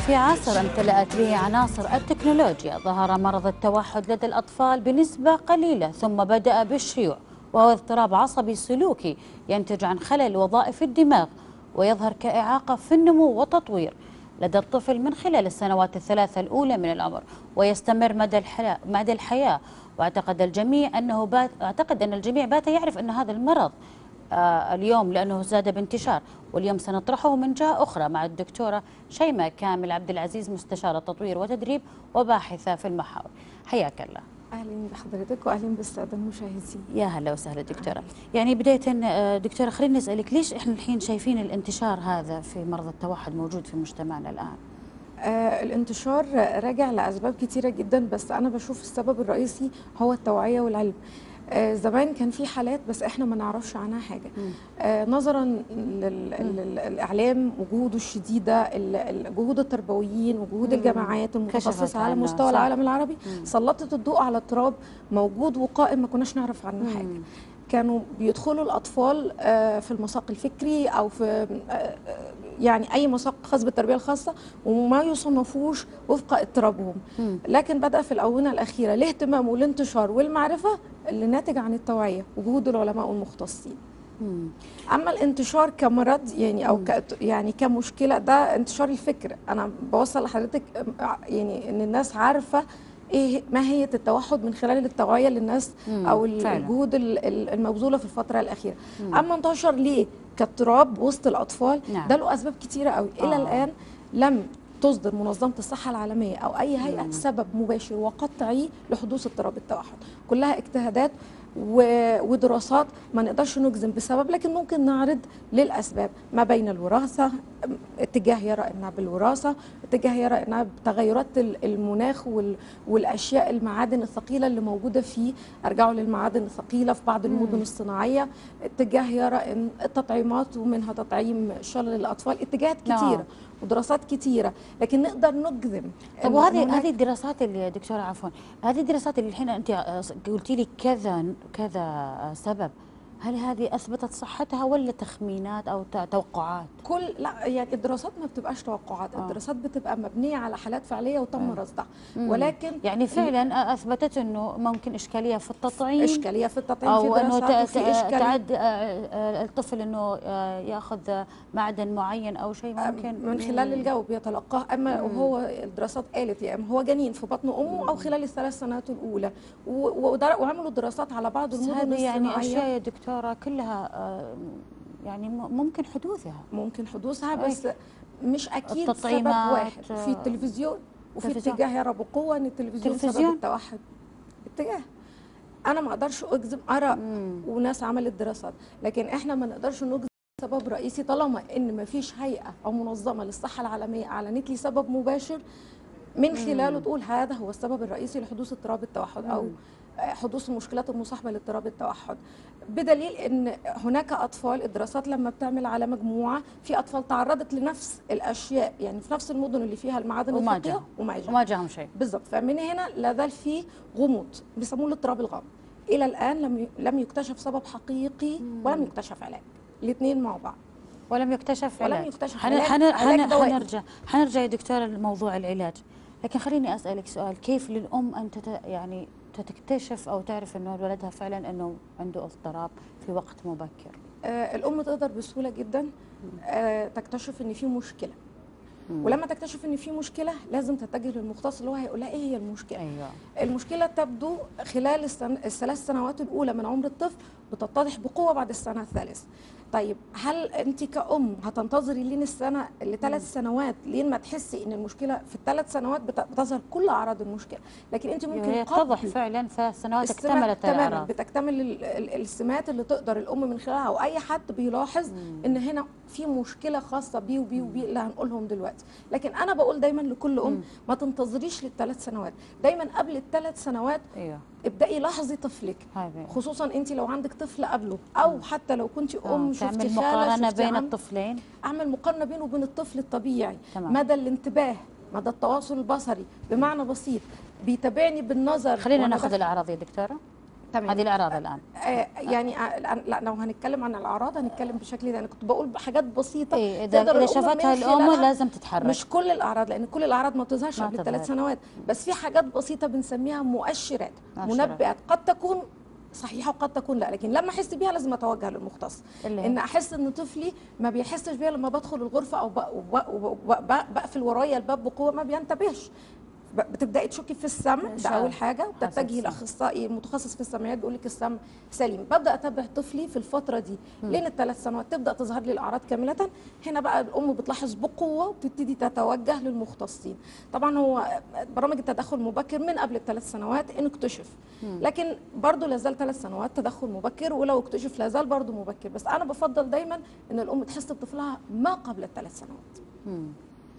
في عصر امتلأت به عناصر التكنولوجيا ظهر مرض التوحد لدى الأطفال بنسبة قليلة ثم بدأ بالشيوع وهو اضطراب عصبي سلوكي ينتج عن خلل وظائف الدماغ ويظهر كإعاقة في النمو والتطوير لدى الطفل من خلال السنوات الثلاثة الأولى من العمر ويستمر مدى الحياة, مدى الحياة واعتقد الجميع أنه بات أعتقد أن الجميع بات يعرف أن هذا المرض آه اليوم لأنه زاد بانتشار واليوم سنطرحه من جهة أخرى مع الدكتورة شيماء كامل عبد العزيز مستشارة تطوير وتدريب وباحثة في المحاور حياك الله اهلا بحضرتك واهلا بالساده المشاهدين يا هلا وسهلا دكتوره يعني بدايه آه، دكتوره خلينا نسالك ليش احنا الحين شايفين الانتشار هذا في مرض التوحد موجود في مجتمعنا الان آه الانتشار راجع لاسباب كتيره جدا بس انا بشوف السبب الرئيسي هو التوعيه والعلم آه زمان كان في حالات بس احنا ما نعرفش عنها حاجه آه نظرا للاعلام وجهوده الشديده ال- جهود التربويين وجهود الجامعات كشفت المتخصصه على عنها، مستوى صح. العالم العربي سلطت الضوء على اضطراب موجود وقائم ما كناش نعرف عنه حاجه كانوا بيدخلوا الاطفال آه، في المساق الفكري او في آه، آه، يعني اي مساق خاص بالتربيه الخاصه وما يصنفوش وفق اضطرابهم لكن بدا في الاونه الاخيره الاهتمام والانتشار والمعرفه اللي ناتج عن التوعيه وجهود العلماء والمختصين اما الانتشار كمرض يعني او ك يعني كمشكله ده انتشار الفكر انا بوصل لحضرتك آه، يعني ان الناس عارفه ايه ماهيه التوحد من خلال التوعيه للناس او ال- فعلا. الجهود ال- ال- المبذوله في الفتره الاخيره اما انتشر ليه كاضطراب وسط الاطفال نعم. ده له اسباب كتيره قوي الى آه. الان لم تصدر منظمه الصحه العالميه او اي هيئه سبب مباشر وقطعي لحدوث اضطراب التوحد كلها اجتهادات و- ودراسات ما نقدرش نجزم بسبب لكن ممكن نعرض للاسباب ما بين الوراثه اتجاه يرى انها بالوراثه اتجاه يرى انها بتغيرات ال- المناخ وال- والاشياء المعادن الثقيله اللي موجوده فيه ارجعوا للمعادن الثقيله في بعض المدن الصناعيه اتجاه يرى ان التطعيمات ومنها تطعيم شلل الاطفال اتجاهات نعم. كتيره ودراسات كتيره لكن نقدر نجزم طب إن وهذه هناك- هذه الدراسات اللي يا دكتوره عفوا هذه الدراسات اللي الحين انت آه، قلتي لي كذا كذا آه، سبب هل هذه اثبتت صحتها ولا تخمينات او ت- توقعات؟ كل لا يعني الدراسات ما بتبقاش توقعات آه. الدراسات بتبقى مبنيه على حالات فعليه وتم آه. رصدها مم. ولكن يعني فعلا اثبتت انه ممكن اشكاليه في التطعيم اشكاليه في التطعيم او في انه دراسات ت- وفي ت- اشكاليه تعد آه، آه، الطفل انه آه، ياخذ معدن معين او شيء ممكن من خلال الجو بيتلقاه اما وهو الدراسات قالت يا اما هو جنين في بطن امه او خلال الثلاث سنوات الاولى و- ودر- وعملوا دراسات على بعض بس المدن هذه يعني الصناعيه اشياء يا دكتوره كلها آه، يعني م- ممكن حدوثها ممكن حدوثها بس مش اكيد سبب التطعيمات، واحد في آه، التلفزيون وفي التلفزيون. اتجاه يرى بقوه ان التلفزيون سبب التلفزيون؟ التوحد اتجاه انا ما اقدرش اجزم اراء وناس عملت دراسات لكن احنا ما نقدرش نجزم سبب رئيسي طالما ان ما فيش هيئه او منظمه للصحه العالميه اعلنت لي سبب مباشر من خلاله تقول هذا هو السبب الرئيسي لحدوث اضطراب التوحد او حدوث المشكلات المصاحبه لاضطراب التوحد بدليل ان هناك اطفال الدراسات لما بتعمل على مجموعه في اطفال تعرضت لنفس الاشياء يعني في نفس المدن اللي فيها المعادن وما الثقيله جاء وما جاء وما جاهم شيء بالظبط فمن هنا لا زال في غموض بيسموه الاضطراب الغامض الى الان لم ي- لم يكتشف سبب حقيقي ولم يكتشف علاج الاثنين مع بعض ولم يكتشف ولم علاج. يكتشف حن... علاج- حن... علاج حن... دوائي. حنرجع حنرجع يا دكتورة لموضوع العلاج لكن خليني أسألك سؤال كيف للأم أن تت... يعني تكتشف أو تعرف أنه ولدها فعلا أنه عنده اضطراب في وقت مبكر آه الام تقدر بسهوله جدا آه تكتشف ان في مشكله ولما تكتشف ان في مشكله لازم تتجه للمختص اللي هو هيقول لها ايه هي المشكله أيوة المشكله تبدو خلال السن... الثلاث سنوات الاولى من عمر الطفل بتتضح بقوه بعد السنه الثالث طيب هل انت كأم هتنتظري لين السنه لثلاث سنوات لين ما تحسي ان المشكله في الثلاث سنوات بت- بتظهر كل اعراض المشكله لكن انت ممكن هي تتضح قبل فعلا فسنوات السمات اكتملت تماما الأعراض بتكتمل ال- ال- السمات اللي تقدر الام من خلالها او اي حد بيلاحظ ان هنا في مشكله خاصه بيه وبيه وبيه اللي هنقولهم دلوقتي لكن انا بقول دايما لكل ام ما تنتظريش للثلاث سنوات دايما قبل الثلاث سنوات أيوة ابدأي لاحظي طفلك هذه خصوصا انت لو عندك طفل قبله او حتى لو كنت آه، ام شفتي تعمل خاله مقارنة شفتي بين عم الطفلين اعمل مقارنه بينه وبين الطفل الطبيعي تمام. مدى الانتباه مدى التواصل البصري بمعنى بسيط بيتابعني بالنظر خلينا وأنا ناخذ داخل- الأعراض يا دكتورة تمام. هذه الاعراض الان آه، يعني آه، الآن- لا لو هنتكلم عن الاعراض هنتكلم بشكل ده انا كنت بقول حاجات بسيطه إيه اذا تقدر اذا الأم شافتها من الام خلالها- لازم تتحرك مش كل الاعراض لان كل الاعراض ما بتظهرش ما قبل تظهر. الثلاث سنوات بس في حاجات بسيطه بنسميها مؤشرات مؤشرات. منبئات قد تكون صحيحه وقد تكون لا لكن لما احس بيها لازم اتوجه للمختص اللي هي؟ ان احس ان طفلي ما بيحسش بيها لما بدخل الغرفه او ب- وب- وب- وب- بقفل ورايا الباب بقوه ما بينتبهش ب- بتبداي تشكي في السمع ده إشارة. اول حاجه حاسة وبتتجهي بالسمع. لاخصائي المتخصص في السمعيات بيقول لك السمع سليم ببدا اتابع طفلي في الفتره دي لين الثلاث سنوات تبدا تظهر لي الاعراض كامله هنا بقى الام بتلاحظ بقوه وبتبتدي تتوجه للمختصين طبعا هو برامج التدخل المبكر من قبل الثلاث سنوات ان اكتشف لكن برضه لازال ثلاث سنوات تدخل مبكر ولو اكتشف لازال برضه مبكر بس انا بفضل دايما ان الام تحس بطفلها ما قبل الثلاث سنوات مم.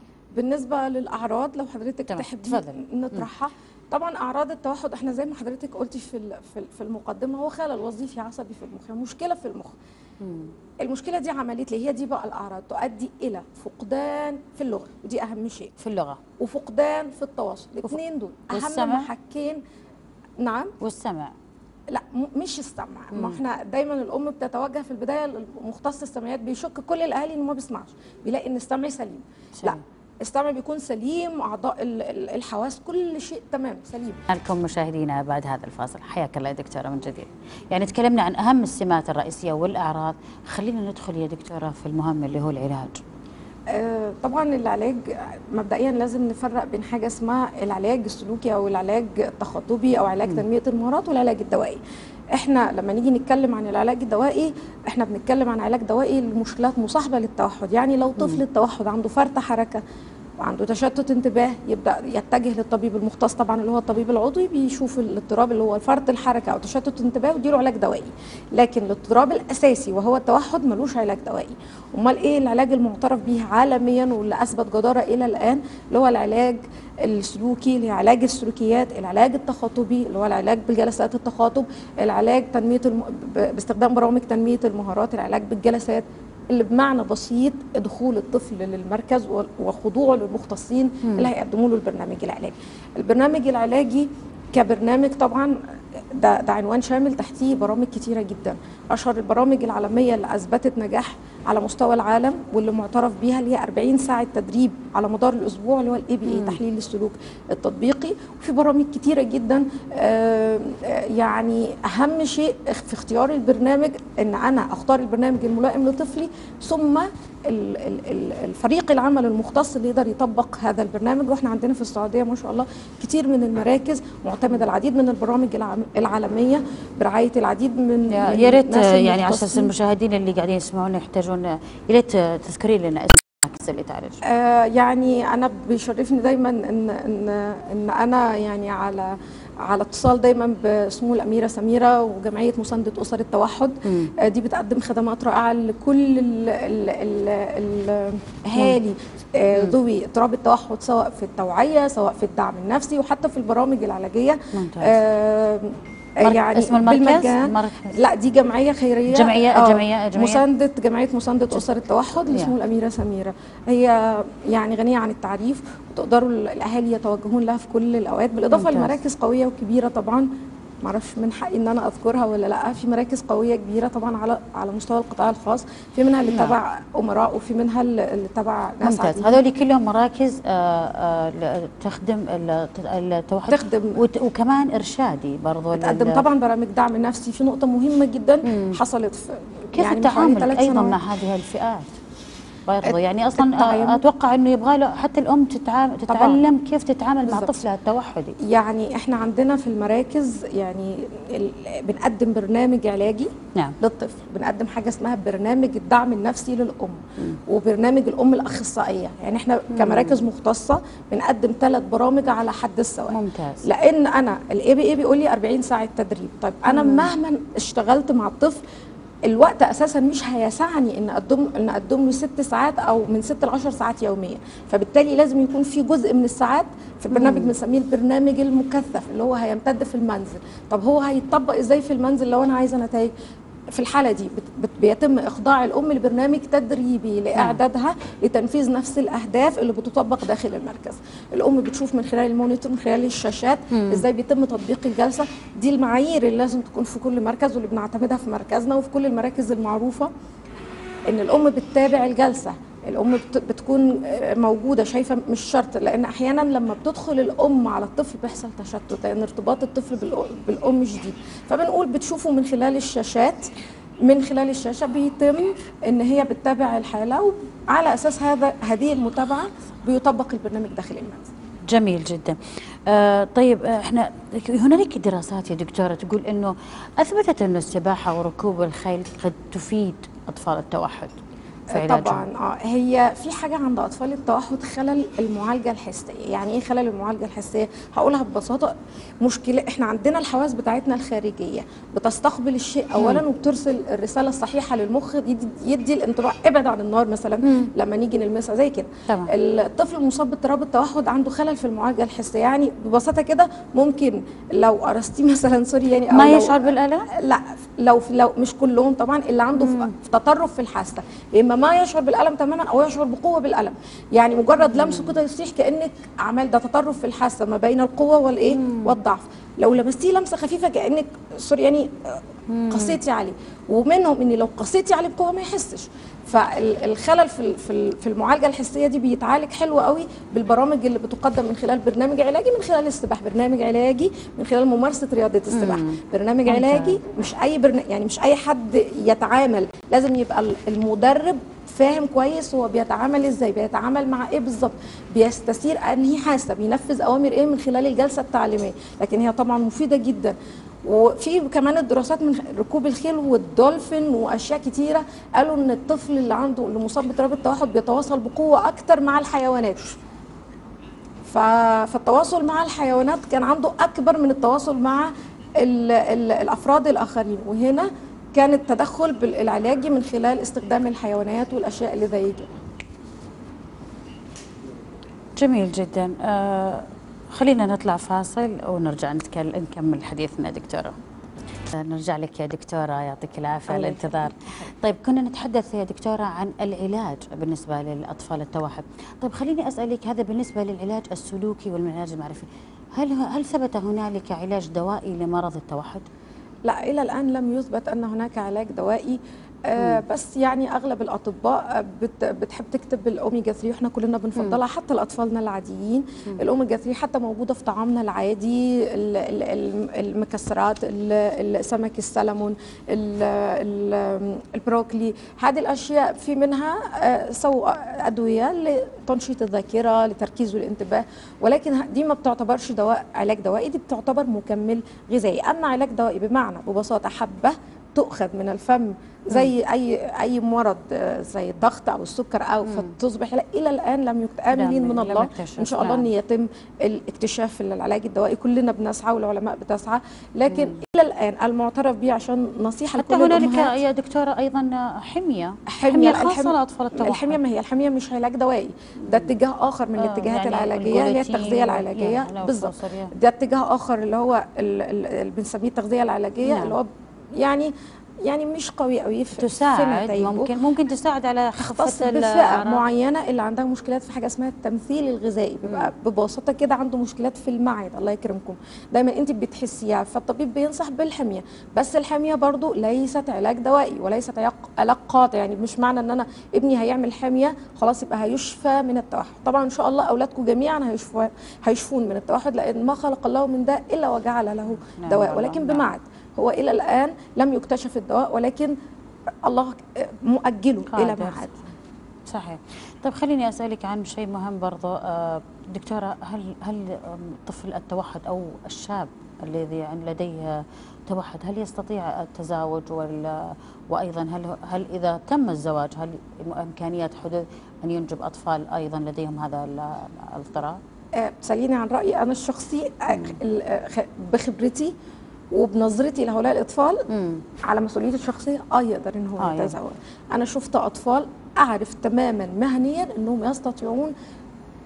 بالنسبه للاعراض لو حضرتك تمام، تحبي تفضلي. نطرحها طبعا اعراض التوحد احنا زي ما حضرتك قلتي في ال- في ال- في المقدمه هو خلل وظيفي عصبي في المخ يعني مشكله في المخ مم. المشكله دي عملت لي هي دي بقى الاعراض تؤدي الى فقدان في اللغه ودي اهم شيء في اللغه وفقدان في التواصل الاثنين دول اهم والسمع؟ محكين نعم والسمع لا م- مش السمع ما احنا دايما الام بتتوجه في البدايه لمختص السمعيات بيشك كل الاهالي انه ما بيسمعش بيلاقي ان السمع سليم لا سليم. السمع بيكون سليم اعضاء ال- ال- الحواس كل شيء تمام سليم لكم مشاهدينا بعد هذا الفاصل حياك الله يا دكتوره من جديد يعني تكلمنا عن اهم السمات الرئيسيه والاعراض خلينا ندخل يا دكتوره في المهم اللي هو العلاج آه، طبعا العلاج مبدئيا لازم نفرق بين حاجه اسمها العلاج السلوكي او العلاج التخاطبي او علاج تنميه المهارات والعلاج الدوائي احنا لما نيجي نتكلم عن العلاج الدوائي احنا بنتكلم عن علاج دوائي لمشكلات مصاحبه للتوحد يعني لو طفل التوحد عنده فرط حركه وعنده تشتت انتباه يبدا يتجه للطبيب المختص طبعا اللي هو الطبيب العضوي بيشوف الاضطراب اللي هو فرط الحركه او تشتت الانتباه ويديله علاج دوائي لكن الاضطراب الاساسي وهو التوحد ملوش علاج دوائي امال ايه العلاج المعترف به عالميا واللي اثبت جداره الى الان اللي هو العلاج السلوكي اللي هي علاج السلوكيات العلاج التخاطبي اللي هو العلاج بالجلسات التخاطب العلاج تنميه الم... ب- باستخدام برامج تنميه المهارات العلاج بالجلسات اللي بمعنى بسيط دخول الطفل للمركز و- وخضوعه للمختصين اللي هيقدموا له البرنامج العلاجي البرنامج العلاجي كبرنامج طبعا ده, ده عنوان شامل تحتيه برامج كتيره جدا اشهر البرامج العالميه اللي اثبتت نجاح على مستوى العالم واللي معترف بيها اللي هي 40 ساعه تدريب على مدار الاسبوع اللي هو الاي بي اي تحليل السلوك التطبيقي وفي برامج كتيره جدا آه، آه، يعني اهم شيء في اختيار البرنامج ان انا اختار البرنامج الملائم لطفلي ثم ال- ال- ال- الفريق العمل المختص اللي يقدر يطبق هذا البرنامج واحنا عندنا في السعوديه ما شاء الله كتير من المراكز معتمده العديد من البرامج العام- العالميه برعايه العديد من يا من يا ريت الناس يعني على اساس المختصين. المشاهدين اللي قاعدين يسمعونا يحتاجون يا ريت تذكري لنا اسم المراكز اللي تعالج آه، يعني انا بيشرفني دايما ان ان ان انا يعني على على اتصال دايما بسمو الاميره سميره وجمعيه مسانده اسر التوحد مم. آه، دي بتقدم خدمات رائعه لكل ال- ال- ال- الاهالي آه، ذوي اضطراب التوحد سواء في التوعيه سواء في الدعم النفسي وحتى في البرامج العلاجيه ممتاز. آه، مرك- يعني اسم المركز؟ بالمجان مركز. لا دي جمعيه خيريه جمعية- آه، جمعية- جمعية. مسانده جمعيه مسانده اسر التوحد يا. لسمو الاميره سميره هي يعني غنيه عن التعريف وتقدروا الاهالي يتوجهون لها في كل الاوقات بالاضافه ممتاز. لمراكز قويه وكبيره طبعا معرفش من حقي ان انا اذكرها ولا لا في مراكز قويه كبيره طبعا على على مستوى القطاع الخاص في منها اللي نعم. تبع امراء وفي منها اللي تبع ناس ممتاز عاديين. هذول كلهم مراكز آه، آه، ل- تخدم الت- التوحد تخدم. وت- وكمان ارشادي برضو بتقدم لل- طبعا برامج دعم نفسي في نقطه مهمه جدا مم. حصلت في كيف يعني من حوالي التعامل ثلاث ايضا سنوات. مع هذه الفئات برضو يعني اصلا التعامل. آه، اتوقع انه يبغى له حتى الام تتعامل تتعلم كيف تتعامل مع بالضبط. طفلها التوحدي يعني احنا عندنا في المراكز يعني ال- بنقدم برنامج علاجي نعم للطفل بنقدم حاجه اسمها برنامج الدعم النفسي للام وبرنامج الام الاخصائيه يعني احنا كمراكز مختصه بنقدم ثلاث برامج على حد السواء ممتاز لان انا الاي بي اي بيقول لي 40 ساعه تدريب طيب انا مهما اشتغلت مع الطفل الوقت اساسا مش هيسعني ان اقدم ان اقدم له ست ساعات او من ست ل 10 ساعات يوميا فبالتالي لازم يكون في جزء من الساعات في البرنامج بنسميه البرنامج المكثف اللي هو هيمتد في المنزل طب هو هيتطبق ازاي في المنزل لو انا عايزه نتائج في الحاله دي بت- بت- بيتم اخضاع الام لبرنامج تدريبي لاعدادها لتنفيذ نفس الاهداف اللي بتطبق داخل المركز الام بتشوف من خلال المونيتور من خلال الشاشات ازاي بيتم تطبيق الجلسه دي المعايير اللي لازم تكون في كل مركز واللي بنعتمدها في مركزنا وفي كل المراكز المعروفه ان الام بتتابع الجلسه الام بت- بتكون آه، موجوده شايفه مش شرط لان احيانا لما بتدخل الام على الطفل بيحصل تشتت لان ارتباط الطفل بالأ- بالام شديد فبنقول بتشوفه من خلال الشاشات من خلال الشاشه بيتم ان هي بتتابع الحاله وعلى اساس هذا هذه المتابعه بيطبق البرنامج داخل المنزل جميل جدا آه طيب آه، احنا هنالك دراسات يا دكتوره تقول انه اثبتت انه السباحه وركوب الخيل قد تفيد اطفال التوحد في علاجهم طبعا اه هي في حاجه عند اطفال التوحد خلل المعالجه الحسيه يعني ايه خلل المعالجه الحسيه هقولها ببساطه مشكله احنا عندنا الحواس بتاعتنا الخارجيه بتستقبل الشيء اولا وبترسل الرساله الصحيحه للمخ يدي, يدي الانطباع ابعد عن النار مثلا لما نيجي نلمسها زي كده تمام. الطفل المصاب باضطراب التوحد عنده خلل في المعالجه الحسيه يعني ببساطه كده ممكن لو قرصتيه مثلا سوري يعني أو ما لو- يشعر بالالم لا لو لو مش كلهم طبعا اللي عنده في في تطرف في الحاسه يا اما ما يشعر بالالم تماما او يشعر بقوه بالالم يعني مجرد لمسه كده يصيح كانك عمل ده تطرف في الحاسه ما بين القوه والايه والضعف لو لمستيه لمسه خفيفه كانك سوري يعني آه، قسيتي عليه ومنهم ان لو قسيتي عليه بقوه ما يحسش فالخلل في ال- في ال- في المعالجه الحسيه دي بيتعالج حلو قوي بالبرامج اللي بتقدم من خلال برنامج علاجي من خلال السباحه برنامج علاجي من خلال ممارسه رياضه السباحه برنامج ممتاز. علاجي مش اي برن... يعني مش اي حد يتعامل لازم يبقى ال- المدرب فاهم كويس هو بيتعامل ازاي بيتعامل مع ايه بالظبط بيستثير انهي حاسه بينفذ اوامر ايه من خلال الجلسه التعليميه لكن هي طبعا مفيده جدا وفي كمان الدراسات من ركوب الخيل والدولفين واشياء كتيره قالوا ان الطفل اللي عنده اللي مصاب باضطراب التوحد بيتواصل بقوه اكتر مع الحيوانات ف- فالتواصل مع الحيوانات كان عنده اكبر من التواصل مع ال ال الافراد الاخرين وهنا كان التدخل بالعلاجي من خلال استخدام الحيوانات والاشياء اللي زي كده جميل جدا آه خلينا نطلع فاصل ونرجع نتكلم نكمل حديثنا دكتوره آه، نرجع لك يا دكتورة يعطيك العافية على الله الانتظار طيب كنا نتحدث يا دكتورة عن العلاج بالنسبة للأطفال التوحد طيب خليني أسألك هذا بالنسبة للعلاج السلوكي والعلاج المعرفي هل هل ثبت هنالك علاج دوائي لمرض التوحد؟ لا الى الان لم يثبت ان هناك علاج دوائي آه بس يعني اغلب الاطباء آه، بت بتحب تكتب الاوميجا 3 واحنا كلنا بنفضلها حتى لاطفالنا العاديين الاوميجا 3 حتى موجوده في طعامنا العادي ال- ال- ال- المكسرات ال- السمك السلمون ال- ال- البروكلي هذه الاشياء في منها آه، سو ادويه لتنشيط الذاكره لتركيز والانتباه ولكن ه- دي ما بتعتبرش دواء علاج دوائي دي بتعتبر مكمل غذائي اما علاج دوائي بمعنى ببساطه حبه تؤخذ من الفم زي اي اي مرض آه، زي الضغط او السكر او فتصبح لا الى الان لم يكت امنين لم- من لم الله يكتشف، ان شاء الله نعم. ان يتم الاكتشاف العلاج الدوائي كلنا بنسعى والعلماء بتسعى لكن الى الان المعترف به عشان نصيحه حتى لكل هنالك الأمهات. يا دكتورة أيضا حمية حمية خاصة الحم- لأطفال التوحد الحمية ما هي الحمية مش علاج دوائي ده اتجاه آخر من آه، الاتجاهات يعني العلاجية هي الجلوتين التغذية و- العلاجية يعني بالظبط الفوسفور، يعني. ده اتجاه آخر اللي هو ال- ال- اللي بنسميه التغذية العلاجية نعم. اللي هو يعني يعني مش قوي قوي في في تساعد نتائجه. ممكن ممكن تساعد على تختص خفة بفئة الأعراض. معينة اللي عندها مشكلات في حاجة اسمها التمثيل الغذائي بيبقى ببساطة كده عنده مشكلات في المعدة الله يكرمكم دايما انت بتحسيها فالطبيب بينصح بالحمية بس الحمية برضو ليست علاج دوائي وليست علاج- علاج قاطع يعني مش معنى ان انا ابني هيعمل حمية خلاص يبقى هيشفى من التوحد طبعا ان شاء الله اولادكم جميعا هيشفوا هيشفون من التوحد لان ما خلق الله من ده الا وجعل له نعم دواء والله، ولكن نعم. بمعد هو الى الان لم يكتشف الدواء ولكن الله مؤجله الى قادر. معاد صحيح طيب خليني أسألك عن شيء مهم برضه آه، دكتورة هل هل آم، طفل التوحد أو الشاب الذي عن- لديه توحد هل يستطيع التزاوج ولا وأيضا هل هل إذا تم الزواج هل إمكانيات حدوث أن ينجب أطفال أيضا لديهم هذا ال- الاضطراب؟ آه، تسأليني عن رأيي أنا الشخصي آه، ال- آه، خ- بخبرتي وبنظرتي لهؤلاء الأطفال مم. على مسؤوليتي الشخصية اه يقدر ان هو آه، يتزوج انا شفت اطفال اعرف تماما مهنيا انهم يستطيعون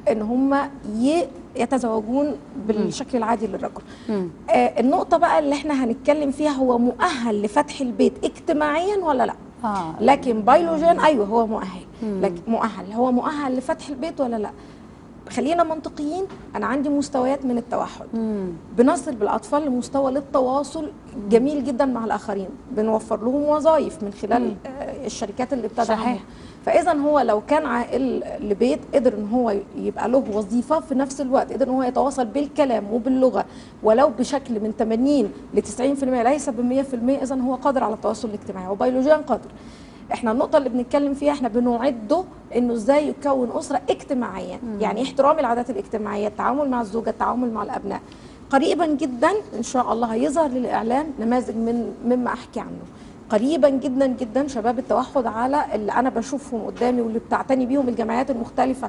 ان هم ي- يتزوجون بالشكل العادي للرجل مم. آه النقطه بقى اللي احنا هنتكلم فيها هو مؤهل لفتح البيت اجتماعيا ولا لا آه. لكن بيولوجيا ايوه هو مؤهل لكن مؤهل هو مؤهل لفتح البيت ولا لا خلينا منطقيين انا عندي مستويات من التوحد مم. بنصل بالاطفال لمستوى للتواصل جميل جدا مع الاخرين بنوفر لهم وظائف من خلال آه، الشركات اللي بتدعمهم صحيح. فاذا هو لو كان عائل لبيت قدر ان هو يبقى له وظيفه في نفس الوقت قدر ان هو يتواصل بالكلام وباللغه ولو بشكل من 80 ل 90% ليس ب 100% اذا هو قادر على التواصل الاجتماعي وبيولوجيا قادر احنا النقطه اللي بنتكلم فيها احنا بنعده انه ازاي يكون اسره اجتماعيا يعني احترام العادات الاجتماعيه التعامل مع الزوجه التعامل مع الابناء قريبا جدا ان شاء الله هيظهر للاعلام نماذج من مما احكي عنه قريبا جدا جدا شباب التوحد على اللي انا بشوفهم قدامي واللي بتعتني بيهم الجمعيات المختلفه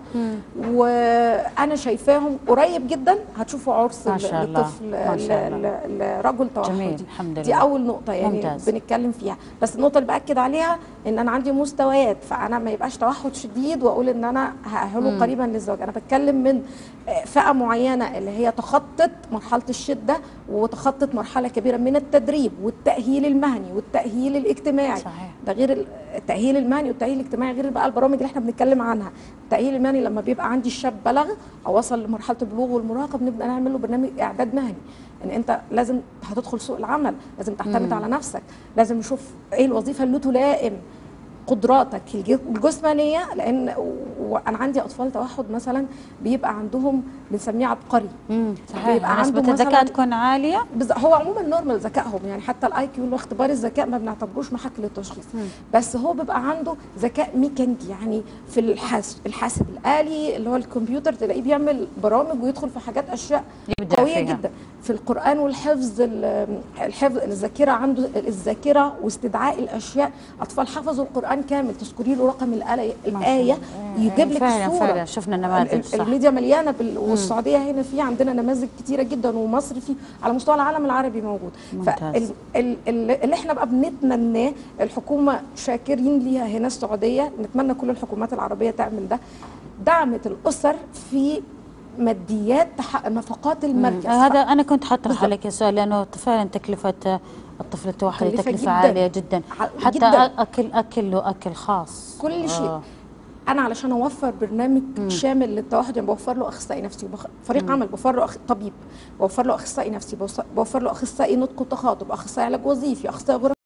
وانا شايفاهم قريب جدا هتشوفوا عرس ما شاء الله. لطفل ما شاء الله. ل- ل- لرجل توحدي جميل، الحمد دي لله. اول نقطه يعني ممتاز. بنتكلم فيها بس النقطه اللي باكد عليها ان انا عندي مستويات فانا ما يبقاش توحد شديد واقول ان انا هاهله قريبا للزواج انا بتكلم من آه، فئه معينه اللي هي تخطت مرحله الشده وتخطت مرحله كبيره من التدريب والتاهيل المهني والتاهيل الاجتماعي صحيح. ده غير ال- التاهيل المهني والتاهيل الاجتماعي غير بقى البرامج اللي احنا بنتكلم عنها التاهيل المهني لما بيبقى عندي الشاب بلغ او وصل لمرحله البلوغ والمراهقه بنبدا نعمل له برنامج اعداد مهني ان انت لازم هتدخل سوق العمل لازم تعتمد على نفسك لازم نشوف ايه الوظيفه اللي تلائم قدراتك الج- الجسمانيه لان و- وانا عندي اطفال توحد مثلا بيبقى عندهم بنسميه عبقري مم. صحيح بيبقى نسبة عنده الذكاء مثلاً تكون عالية بز- هو عموما نورمال ذكائهم يعني حتى الاي كيو اللي هو اختبار الذكاء ما بنعتبروش محك للتشخيص بس هو بيبقى عنده ذكاء ميكانيكي يعني في الحاسب الحاسب الالي اللي هو الكمبيوتر تلاقيه بيعمل برامج ويدخل في حاجات اشياء يبدع قويه فيها. جدا في القران والحفظ ال- الحفظ الذاكره عنده الذاكره واستدعاء الاشياء اطفال حفظوا القران كامل تذكري له رقم الآية, الايه يجيب لك فعلا الصوره فعلا شفنا نماذج ال- صح الميديا مليانه بال... والسعوديه هنا في عندنا نماذج كتيره جدا ومصر في على مستوى العالم العربي موجود ممتاز. ال... ال... اللي احنا بقى بنتمناه الحكومه شاكرين ليها هنا السعوديه نتمنى كل الحكومات العربيه تعمل ده دعمت الاسر في ماديات تحقق نفقات المركز هذا انا كنت حطرح بالضبط. عليك سؤال لانه فعلا تكلفه الطفل التوحدي مكلفة تكلفه جداً. عاليه جدا ع- حتى جداً. اكل اكل له اكل خاص كل شيء آه. انا علشان اوفر برنامج شامل للتوحد يعني بوفر له اخصائي نفسي وبخ... فريق عمل بوفر له أخ... طبيب بوفر له اخصائي نفسي بوص- بوفر له اخصائي نطق وتخاطب اخصائي علاج وظيفي اخصائي غرف